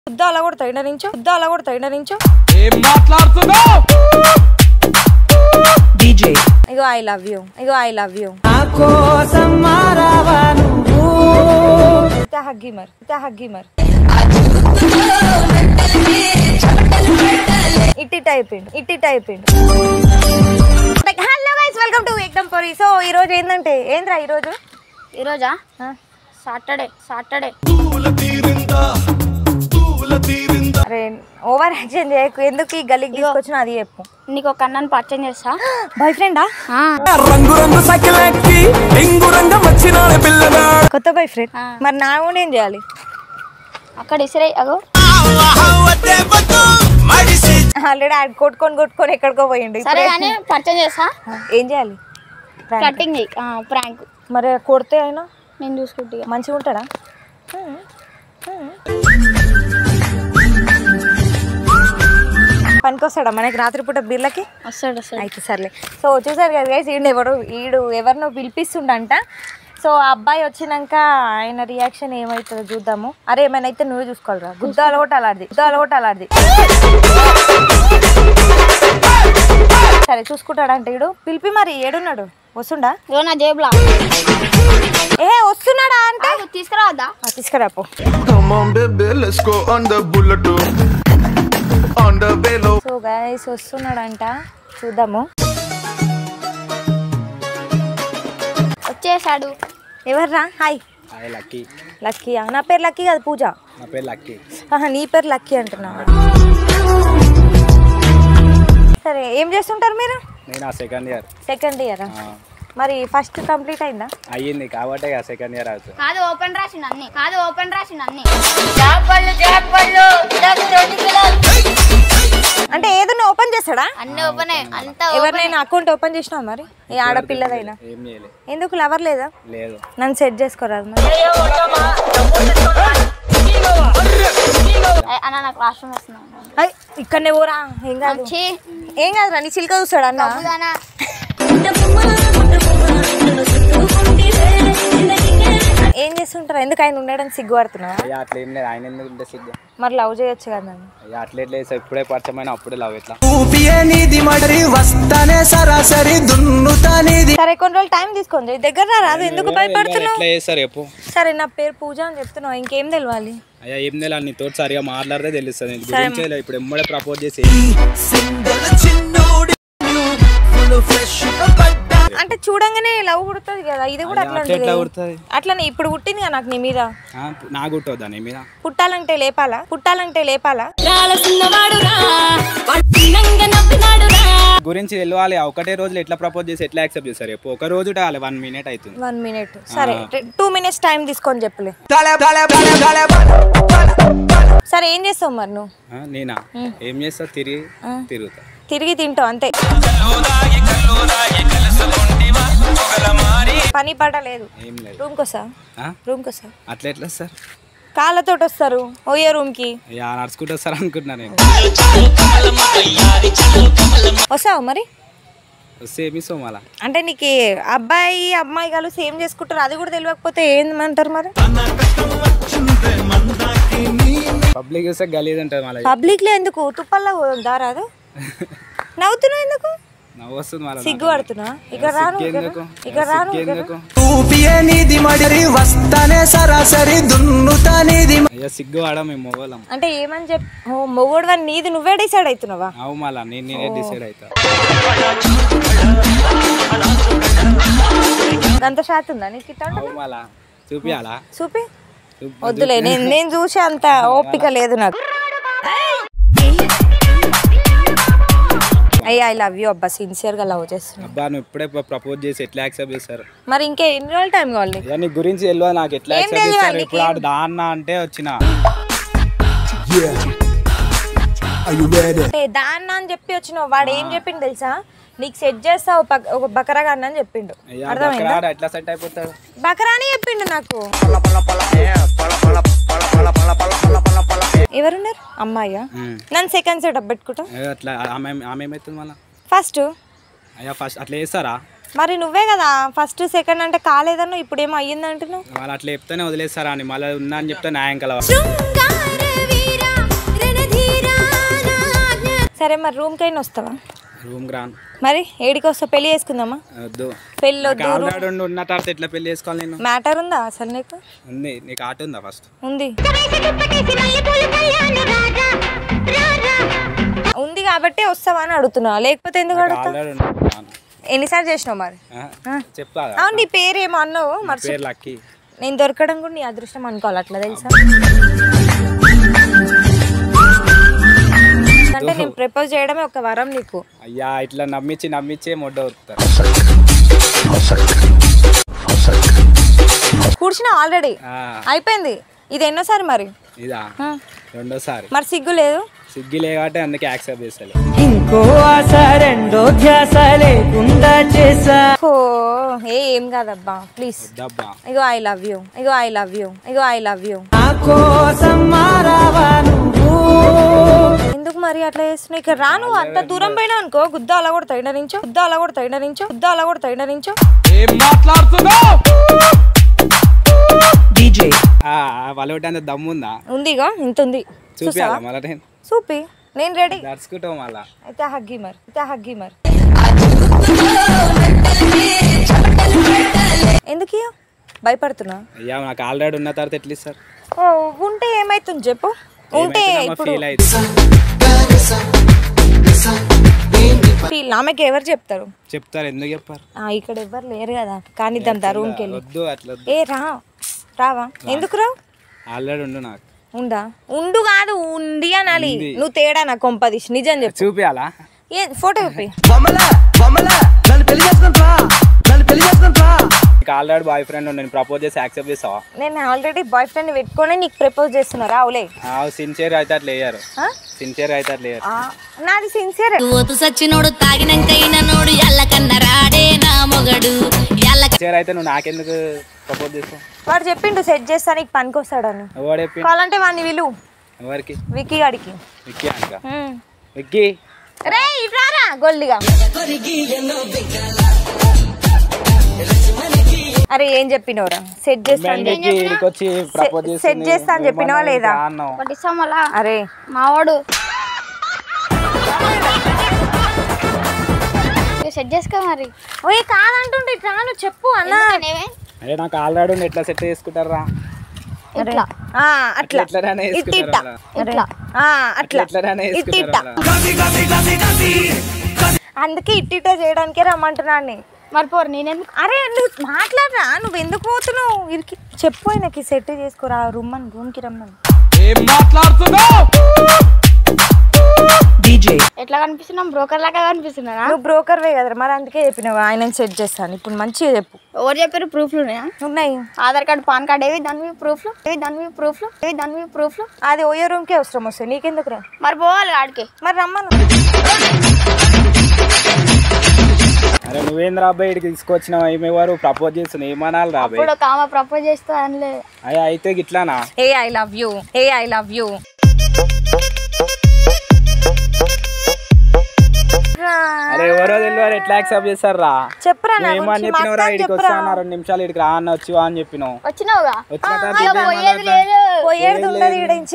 వద్దా అలా కొడతా ఇండ నుంచో వద్దా అలా కొడతా ఇండ నుంచో ఏం మాట్లాడుతున్నావు DJ. ఇగో ఐ లవ్ యూ ఇగో ఐ లవ్ యూ హగ్గి మర్ హగ్గి మర్ ఇట్టి టైపిండు ఇట్టి టైపిండు హలో గైస్ వెల్కమ్ టు ఎగ్దమ్ పొరి సో ఈ రోజు ఏంటంటే ఏంద్రా ఈ రోజు ఈరోజా సాటర్డే సాటర్డే అరే ఓవర్ యాక్షన్ చేయకు ఎందుకు ఈ గలీకి తీసుకొచ్చిన అది చెప్పు నీకు ఒక అన్నని పరిచయం చేస్తా బాయ్ ఫ్రెండా రంగు రంగు సైకిల్ ఎక్కి రింగు రంగం వచ్చినాడు పిల్లగా కొత్త బాయ్ ఫ్రెండ్ ఆ. మరి నా కూడా ఏం చేయాలి అక్కడ ఇసిరే అగో ఆల్రెడీ ఆడ కొట్టుకొని కొట్టుకొని ఎక్కడికో పోయిండు సరే ఇప్పుడే- కానీ పరిచయం చేస్తా ఏం చేయాలి Prank. కటింగ్ ప్రాంక్ మరి కొడితే అయినా నేను చూసుకుంటా మంచిగా ఉంటాడా పనికొస్తాడా మనకి రాత్రిపూట బిర్లకి వస్తాడు వస్తాడు అయితే సర్లే సో చూసారు కదా గైస్ ఈడు ఎవరు ఈడు ఎవరినో పిలిపిస్తుండంట సో ఆ అబ్బాయి వచ్చినాక ఆయన రియాక్షన్ ఏమవుతుందో చూద్దాము అరే ఏమైనా అయితే నువ్వే చూసుకోవాలిరా గుద్ద అలగొట్ట అలాంటిది గుద్ద అలగొట్ట అలాంటిది సరే చూసుకుంటాడంట ఈడు పిలిపి మరి ఏడున్నాడు వస్తుండా ఇగో నా జేబులా ఏ వస్తున్నాడా అంటే ఆగు, తీసుకురావద్దా ఆ, తీసుకురాపో Come on, baby, let's go on the bullet. On the bellow. So guys వస్తున్నాడంట చూద్దాము వచ్చేసాడు ఎవర్రా హాయ్ హాయ్ లక్కీ లక్కీయా నా పేరు లక్కీ కాదు పూజ నా పేరు లక్కీ ఆహా, నీ పేరు లక్కీ అంటున్నా సరే ఏం చేస్తుంటారు మీరు నేను ఆ సెకండ్ ఇయర్ సెకండ్ ఇయర్ మరి ఫస్ట్ కంప్లీట్ అయిందా అయ్యింది కాబట్టి ఆ సెకండ్ ఇయర్ అవుతుంది కాదు ఓపెన్ రాసిండు అన్ని కాదు ఓపెన్ రాసిండు అన్ని అంటే ఏదైనా ఓపెన్ చేస్తాడా అన్ని ఓపెన్ అంతా ఎవరినైనా అకౌంట్ ఓపెన్ చేసినావు మరి ఏ ఆడపిల్లదైనా ఏం చేయలే ఎందుకు లవర్ లేదా లేదు నన్ను సెట్ చేసుకోరాదు మరి ఏ, అన్న నాకు రాష్ట్రం వస్తున్నాను ఐ, ఇక్కడనే పోరా ఏం కాదు ఛీ, ఏం కాదురా నీ చిలుక చూస్తాడు అన్న తప్పుదానా? ఏం చేస్తుంటారు ఎందుకు ఆయన ఉండడం సిగ్గుపడుతున్నావా అయ్యా అట్లా ఏం లేదు ఆయన ఎందుకు ఉంటే సిగ్గు మరి లవ్ చేయొచ్చు కదా నన్ను అయ్యా అట్లా ఎట్లా చేసావు ఇప్పుడే పరిచయమైన అప్పుడే లవ్ ఎట్లా ఊపియే నీది మడరి వస్తానే సరాసరి దున్నుతా నీది సరే కొన్ని రోజులు టైం తీసుకోండి దగ్గర రా రాదు ఎందుకు భయపడుతున్నావు ఎట్లా చేస్తారు చెప్పు సరే నా పేరు పూజ అని చెప్తున్నావు ఇంకేం తెలియాలి అయ్యా ఏం తెలియాలి నీతో సరిగా మాట్లాడితే తెలుస్తుంది నీ సరే. గురించి ఇప్పుడు ఎమ్మడే ప్రపోజ్ చేసి సింగల్ చిన్నోడి ఫుల్ ఫ్రెష్ పడ్డా అంటే చూడంగానే లవ్ పుడుతుంది కదా ఇది కూడా అయ్యా, అట్లా అట్లా ఎట్లా ఉంటుంది పుడుతుంది? అట్లనే ఇప్పుడు పుట్టింది కదా నాకు నీ మీద ఆ, నా గుట్టవుదా నీ మీద పుట్టాలంటే లేపాలా పుట్టాలంటే లేపాలా గురించి తెలియాలి ఒకటే రోజులు ఎట్లా ప్రపోజ్ చేసి ఎట్లా యాక్సెప్ట్ చేస్తారు చెప్పు ఒక రోజు ఉండాలి వన్ మినిట్ అవుతుంది వన్ మినిట్ సరే టూ మినిట్స్ టైం తీసుకొని చెప్పలే తలే తలే తలే తలే బల సరే ఏం చేస్తావు మరి నువ్వు ఆ, నేనా ఏం చేస్తా తిరిగి తిరుగుతా తిరిగి తింటావు అంతే పని పాట లేదు ఏం లేదు రూమ్కి వస్తా ఆ? రూమ్కి వస్తా అట్లా ఎట్లా సార్ కాళ్ళతోటి వస్తారు ఓయే రూమ్కి అయ్యా నడుచుకుంటూ వస్తారు అనుకుంటున్నా నేను వస్తావు మరి వస్తే ఏమి సోమాల అంటే నీకు అబ్బాయి అమ్మాయి కలిసి ఏం చేసుకుంటారు అది కూడా తెలియకపోతే ఏందంటారు మరి పబ్లిక్ చూస్తే గలీజ్ ఉంటుంది మళ్ళీ పబ్లిక్ లో ఎందుకు తుప్పల్లో దారాదు నవ్వుతున్నావు ఎందుకు నవ్వు వస్తుంది మళ్ళీ సిగ్గు పడుతున్నా ఇక్కడ రాను ఇక్కడ ఎందుకు రా. ఇక్కడ రాను ఇక్కడ రా. ఎందుకు ఊపియే నీది మడరి వస్తానే సరాసరి దున్నుతా నీది అయ్యా సిగ్గు వాడ మేము మొగోళ్ళం అంటే ఏమని చెప్ ఓ మొగోడు అని నీది నువ్వే డిసైడ్ అవుతున్నావా అవు మళ్ళా నేను నేనే డిసైడ్ అవుతా అంత షాత్ ఉందా నీకు ఇట్లా అవు మళ్ళా చూపియాలా చూపి చూపి- వద్దులే నేను నేను చూసి అంత ఓపిక లేదు నాకు అయ్యా ఐ లవ్ యూ అబ్బా సిన్సియర్ గా లవ్ చేస్తున్నా అబ్బా నువ్వు ఇప్పుడే ప్రపోజ్ చేసి ఎట్లా యాక్సెప్ట్ చేస్తారు మరి ఇంకే ఎన్ని రోజులు టైం కావాలి నీకు? అయ్యా నీ గురించి తెలియదు నాకు ఎట్లా ఏం యాక్సెప్ట్ తెలియదు చేస్తారు నీకు? ఇప్పుడు ఆడు దాన్న అంటే వచ్చిన అంటే దాన్న అని చెప్పి వచ్చినావు వాడు ఏం చెప్పిండు తెలుసా నీకు సెట్ చేస్తా ఒక పక్- ఒక బకరాగా అని చెప్పిండు అయ్యా అర్థమైందా బకరాడు ఎట్లా సెట్ అయిపోతాడు బకరా అని చెప్పిండు నాకు ఎవరున్నారు అమ్మాయ్యా ఉమ్. నన్ను సెకండ్ సెటప్ పెట్టుకుంటా అయ్యో అట్లా ఆమె ఆమె ఏమవుతుంది మళ్ళా ఫస్ట్ అయ్యా ఫస్ట్ అట్లా చేస్తారా మరి నువ్వే కదా ఫస్ట్ సెకండ్ అంటే కాలేదన్నా ఇప్పుడు ఏమో అయ్యింది అంటున్నావు వాళ్ళు అట్లా చెప్తేనే వదిలేస్తారా అని మళ్ళీ ఉన్నా అని చెప్తే న్యాయం కలవాలి శృంగార వీరా సరే మరి రూమ్కైనా వస్తావా రూమ్ రాను మరి ఏడికి వస్తావు పెళ్లి చేసుకుందామా వద్దు పెళ్ళి వద్దు ఆల్రెడీ ఉండి ఉన్న తర్వాత ఎట్లా పెళ్లి చేసుకోవాలి నేను మ్యాటర్ ఉందా అసలు నీకు ఉంది నీకు ఆట ఉందా ఫస్ట్ ఉంది ఉంది కాబట్టి వస్తావా అని అడుగుతున్నా లేకపోతే ఎందుకు అడుగుతావు ఆల్రెడీ ఉన్నాను ఎన్నిసార్లు చేసినావు మరి చెప్పా అవును నీ పేరేమో అన్నావు మరి పేరు లక్కీ నేను దొరకడం కూడా నీ అదృష్టం అనుకోవాలి అట్లా తెలుసా అంటే నేను ప్రపోజ్ చేయడమే ఒక వరం నీకు అయ్యా ఇట్లా నమ్మించి నమ్మించే మొడ్డ ఉరుకుతారు కూర్చున్నా ఆల్రెడీ ఆ, అయిపోయింది ఇది ఎన్నోసారి మరి ఇదా ఆ. రెండోసారి మరి సిగ్గు లేదు సిగ్గి కాబట్టి అందుకే యాక్సెప్ట్ చేస్తలే ఇంకో ఆశ రెండో ధ్యాస లేకుండా చేసా ఓ ఏ ఏం కాదబ్బా ప్లీజ్ వద్దబ్బా ఇగో ఐ లవ్ యూ ఇగో ఐ లవ్ యూ ఇగో ఐ లవ్ యూ నా కోసం మారావా నువ్వు ఎందుకు మరి అట్లా చేస్తున్నావు ఇక్కడ రాను అంత దూరం పోయినా అనుకో గుద్ద అలా కూడా తైడ నుంచో గుద్ద అలా కూడా తైడ నుంచో గుద్ద అలా కూడా తైడ నుంచో డీజే ఆ, వాళ్ళ అంత దమ్ముందా ఉంది ఇగో ఇంత ఉంది చూపియాలా చూసావా మళ్ళీ నేను చూపి నేను రెడీ దర్చుకుంటావు మళ్ళా అయితే హగ్గి మరి అయితే హగ్గి మరి ఎందుకు ఇయ్యో? భయపడుతున్నా అయ్యా నాకు ఆల్రెడీ ఉన్న తర్వాత ఎట్లా ఇస్తారు ఓ, ఉంటే ఏమైతుంది చెప్పు ఉంటే ఇప్పుడు ఫీల్ అయితే ఫీల్ ఆమెకి ఎవరు చెప్తారు చెప్తారు ఎందుకు చెప్పారు ఆ, ఇక్కడ ఎవరు లేరు కదా కానిద్దాం దా రూమ్కి వెళ్ళి వద్దు అట్లా వద్దు ఏ రా రావా ఎందుకు రావు ఆల్రెడీ ఉండు నాకు ఉందా ఉండు కాదు ఉంది అనాలి ఉంది. నువ్వు తేడా నా కొంపదీసి నిజం చెప్పు చూపియాలా ఏ ఫోటో చూపి బొమ్మలా బొమ్మలా నన్ను పెళ్లి చేసుకుంటా నన్ను పెళ్లి చేసుకుంటా నీకు ఆల్రెడీ బాయ్ ఫ్రెండ్ నేను ప్రపోజ్ చేసి యాక్సెప్ట్ చేస్తావా నేను ఆల్రెడీ బాయ్ ఫ్రెండ్ పెట్టుకొని నీకు ప్రపోజ్ చేస్తున్నారా అవులే సిన్సియర్ అయితే అట్లా వేయరు ఆ? సిన్సియర్ అయితే అట్లా వేయరు ఆ, నాది సిన్సియర్ ఓతు సచ్చినోడు తాగినంకైన నోడు ఎల్లకన్న రాడే నా మొగడు ఎల్ల సిన్సియర్ అయితే నువ్వు నాకెందుకు ప్రపోజ్ చేస్తావు వాడు చెప్పిండు సెట్ చేస్తా నీకు పనికి వస్తాడని ఎవడు చెప్పి కావాలంటే వాడిని విలు ఎవరికి విక్కీ గాడికి విక్కీ అనక హ్మ్. విక్కీ రే ఇట్లారా గొల్లిగా అరే ఏం చెప్పినవరా సెట్ చేస్తా అని చెప్పి- విక్కీ ఇక్కడికి వచ్చి ప్రపోజ్ సెట్ చేస్తుంది చేస్తా అని చెప్పినావా లేదా అన్నావు ఒకటి ఇస్తాం మళ్ళా అరే మావాడు సెట్ చేసుకో మరి ఓయ్ కాదంటుంటే ఇట్లా నువ్వు చెప్పు అన్న ఎందుకనేవే? అరే నాకు ఆల్రెడీ ఉంది ఎట్లా సెట్ చేసుకుంటారా ఇట్లా ఆ, అట్లా అట్లా ఎట్లనే ఇట్ వేసుకుంటారు ఇట్లా అలా. ఇట్లా ఆ, అట్లా ఎట్లనే ఇట్ ఇట్లా వేసుకుంటారు అందుకే ఇట్టిట చేయడానికే రమ్మంటున్నాను నేను. మరి పోరు నేనెందుకు అరే నువ్వు మాట్లాడరా నువ్వు ఎందుకు పోతున్నావు ఇరికి చెప్పు ఆయనకి సెట్ చేసుకోరా రూమ్ అని రూమ్కి రమ్మని డీజే ఎట్లా కనిపిస్తున్నాం బ్రోకర్ లాగా కనిపిస్తున్నానా నువ్వు బ్రోకర్వే కదా మరి అందుకే చెప్పినావు ఆయనని సెట్ చేస్తాను ఇప్పుడు మంచిగా చెప్పు ఎవరు చెప్పారు ప్రూఫ్లు ఉన్నాయా ఉన్నాయి ఆధార్ కార్డు పాన్ కార్డు ఏవి దాని మీద ప్రూఫ్లు ఏవి దాని మీద ప్రూఫ్లు ఏవి దాని మీద ప్రూఫ్లు అది ఓయో రూమ్కే అవసరం వస్తుంది నీకెందుకు రా మరి పోవాలి ఆడికి మరి రమ్మను అరే నువ్వేం రాబాయ్ ఇక్కడికి తీసుకొచ్చినావు ఏమెవరు ప్రపోజ్ చేస్తున్నావు ఏమనాలి రాబాయ్ ఇప్పుడు ఒక ఆమె ప్రపోజ్ చేస్తా అనలే అయ్యా అయితే గిట్లానా ఏ ఐ లవ్ యూ ఏ ఐ లవ్ యూ అరే ఎవరో తెలియదు ఎట్లా యాక్సెప్ట్ చేస్తారా చెప్పురా నా నువ్వు ఏమని గురించి మా చెప్పినావు రా అక్కకి ఇక్కడికి చెప్పురా వస్తా రెండు నిమిషాలు ఇక్కడికి రా అన్న వచ్చివా అని చెప్పినావు వచ్చినావుగా వచ్చిన తర్వాత అయ్యో, ఇదే పోయేది మళ్ళా లేదు పోయేది ఉండదు ఈడించి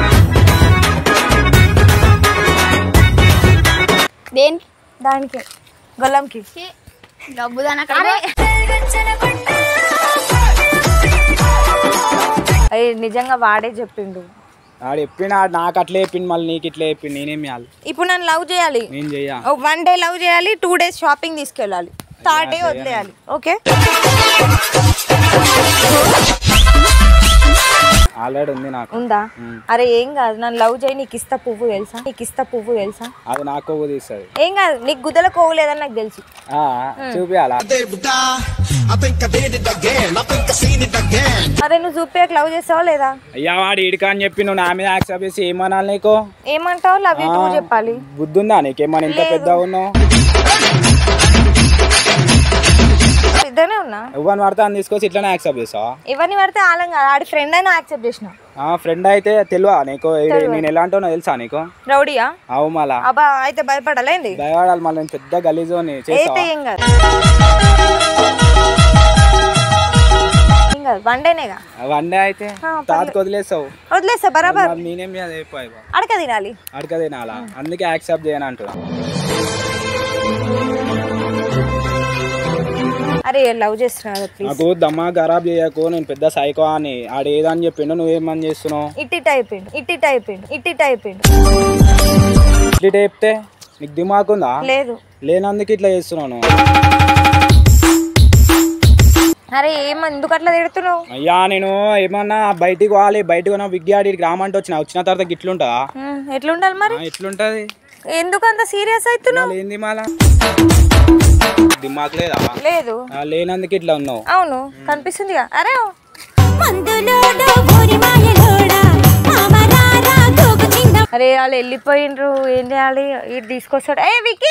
దేనికి దానికి గొల్లంకి డబ్బుదాన అయ్యి నిజంగా వాడే చెప్పిండు ఆడు చెప్పిన నాకు అట్లా చెప్పింది మళ్ళీ నీకు ఇట్లా చెప్పింది నేనేం చేయాలి ఇప్పుడు నన్ను లవ్ చేయాలి నేను చెయ్యా వన్ డే లవ్ చేయాలి టూ డేస్ షాపింగ్ తీసుకెళ్ళాలి థర్డ్ డే వదిలేయాలి ఓకే ఆల్రెడీ ఉంది నాకు ఉందా అరే ఏం కాదు నన్ను లవ్ చేయి నీకు ఇస్తా పువ్వు తెలుసా నీకు ఇస్తా పువ్వు తెలుసా అది నాకు తీస్తుంది ఏం కాదు నీకు గుద్దల కోవు లేదని నాకు తెలుసు చూపియాలా అరే నువ్వు చూపించక లవ్ చేస్తావా లేదా అయ్యా వాడు ఇడికా అని చెప్పి నువ్వు నా మీద యాక్సెప్ట్ చేసి ఏమనాలి నీకు ఏమంటావు లవ్ యూ టూ ఆ, చెప్పాలి బుద్ధి ఉందా నీకేమన్నా ఇంత లేదు. పెద్ద ఉన్నావు ఇద్దరే ఉన్నా ఎవరిని పడితే అని తీసుకొచ్చి ఇట్లానే యాక్సెప్ట్ చేస్తావా ఎవరిని పడితే ఆలం కాదు ఆడి ఫ్రెండ్ అయినా యాక్సెప్ట్ చేసిన ఆ ఫ్రెండ్ అయితే తెలియా నీకు ఇది నేను ఎలా అంటానో తెలుసా నీకు రౌడీయా అవు మళ్ళా అబ్బా అయితే భయపడాలేంది భయపడాలి మళ్ళీ నేను పెద్ద గలీజోని అయితే చేస్తావా ఏం కాదు ఏం కాదు వన్ డేనేగా వన్ డే అయితే ఆ, తాతకు వదిలేస్తావు వదిలేస్తా బరాబర్ మరి నేనేం మీద అయిపోయి అడక తినాలి అడకదే నాలా అందుకే యాక్సెప్ట్ చేయను అంటున్నా అరే లవ్ చేస్తున్నా కదా ప్లీజ్ నాకు దమ్మా ఖరాబ్ చేయకు నేను పెద్ద సైకో అని ఆడు ఏదని చెప్పిండు నువ్వేమని చేస్తున్నావు ఇట్టిట్ అయిపోయిండు ఇట్టిట్ అయిపోయిండు ఇట్టిట్ అయిపోయిండు ఇట్లా చెప్తే నీకు దిమాక్ ఉందా లేదు లేనందుకు ఇట్లా చేస్తున్నాను అరే ఏం ఎందుకు అట్లా తిడుతున్నావు అయ్యా నేను ఏమన్నా బయటికి పోవాలి బయటకు పోయినా విగ్గాడి రామంటే వచ్చిన వచ్చిన తర్వాత గిట్లుంటా ఉమ్, ఎట్లుండాలి మరి ఎట్లుంటది ఎందుకు అంత సీరియస్ అవుతున్నావు మళ్ళీ ఏంది మాలా దిమాక్ లేదా లేదు ఆ, లేనందుకు ఇట్లా ఉన్నావు అవును కనిపిస్తుందిగా అరే అరే వాళ్ళు వెళ్ళిపోయిండ్రు ఏం చేయాలి ఇది తీసుకొస్తాడు ఏ విక్కీ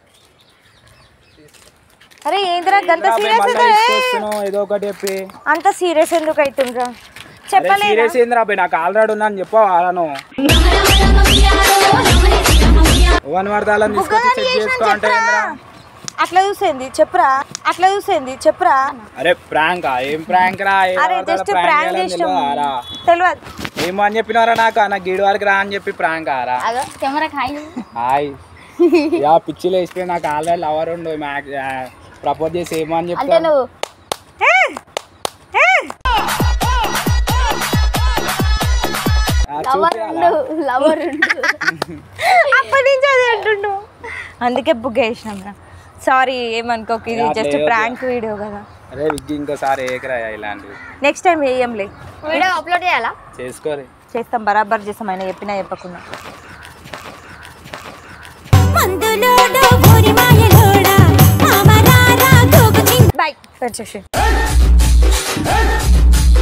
అరే ఏందిరా గంత సీరియస్ మళ్ళీ తీసుకొస్తున్నావు ఏదో ఒకటి చెప్పి అంత సీరియస్ ఎందుకు అవుతుండ్రా చెప్పలే సీరియస్ ఏంది రాబాయ్ నాకు ఆల్రెడీ ఉన్నాను చెప్పాను వన్ వార్తాలను తీసుకొచ్చి చెక్ చేసుకో అంటే ఏందిరా? అట్లా చూసేంది చెప్పురా అట్లా చూసేంది చెప్పురా అరే ప్రాంక్ ఏం ప్రాంక్ రా ఏం అరే వాడతాడో జస్ట్ prank ప్రాంక్ చేయాలని చేసినాం తెలియదా రా? తెలియదు ఏమని చెప్పినారా నాకు నాకు గిడి వరకు రా అని చెప్పి ప్రాంక్ ఆరా అదో కెమెరా ఖాయి హాయ్ యా పిచ్చిలో వేస్తే నాకు ఆల్రెడీ లవర్ ఉండు ప్రపోజ్ చేసి ఏమని అంటే చెప్తా నువ్వు ఆ, లవర్ చూపియాలా? ఉండు లవర్ ఉండు అప్పటి నుంచి అదే అంటుండు అందుకే బుక్ చేసినాం రా సారీ ఏమనుకోక ఇది అట్లా జస్ట్ ఏవద్దు. ప్రాంక్ వీడియో కదా అరే విగ్గి ఇంకోసారి ఏకరా ఇలాంటివి నెక్స్ట్ టైం వేయంలే వీడియో అప్లోడ్ చేయాలా చేసుకోరే చేస్తాం బరాబర్ చేస్తాం ఆయన చెప్పినా చెప్పకుండా బాయ్ వచ్చేసి